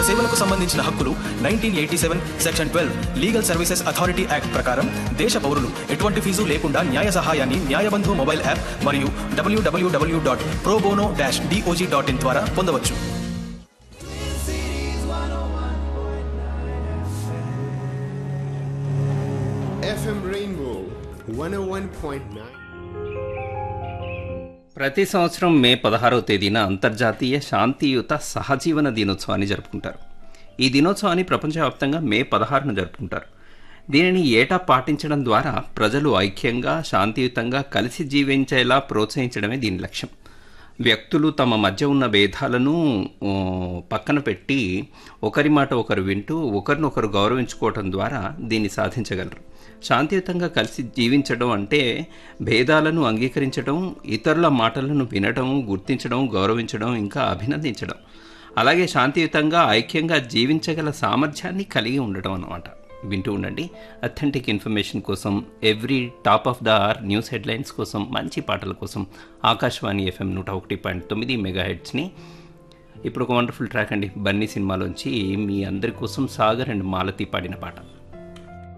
సేవలకు సంబంధించిన హక్కులు nineteen eighty seven section twelve legal services authority act ప్రకారం దేశ పౌరులు ఎటువంటి ఫీజు లేకుండా న్యాయ సహాయాన్ని న్యాయబంధు మొబైల్ యాప్ మరియు WWW dot probono dash DOJ dot in ద్వారా పొందవచ్చు FM Rainbow 101.9. ప్రతి సంవత్సరం మే పదహారవ తేదీన అంతర్జాతీయ శాంతియుత సహజీవన దినోత్సవాన్ని జరుపుకుంటారు ఈ దినోత్సవాన్ని ప్రపంచవ్యాప్తంగా మే పదహారున జరుపుకుంటారు దీనిని ఏటా పాటించడం ద్వారా ప్రజలు ఐక్యంగా శాంతియుతంగా కలిసి జీవించేలా ప్రోత్సహించడమే దీని లక్ష్యం వ్యక్తులు తమ మధ్య ఉన్న భేదాలను ఆ, పక్కన పెట్టి ఒకరి మాట ఒకరు వింటూ ఒకరినొకరు గౌరవించుకోవటం ద్వారా దీన్ని సాధించగలరు శాంతియుతంగా కలిసి జీవించడం అంటే భేదాలను అంగీకరించడం ఇతరుల మాటలను వినడం గుర్తించడం గౌరవించడం ఇంకా అభినందించడం అలాగే శాంతియుతంగా ఐక్యంగా జీవించగల సామర్థ్యాన్ని కలిగి ఉండడం అన్నమాట వింటూ ఉండండి అథెంటిక్ ఇన్ఫర్మేషన్ కోసం every top of the hour news headlines కోసం మంచి పాటల కోసం ఆకాశవాణి ఎఫ్ఎం నూట ఒకటి పాయింట్ తొమ్మిది మెగా హెడ్స్ని ఇప్పుడు ఒక వండర్ఫుల్ ట్రాక్ అండి బన్నీ సినిమాలోంచి మీ అందరి కోసం సాగర్ అండ్ మాలతి పాడిన పాట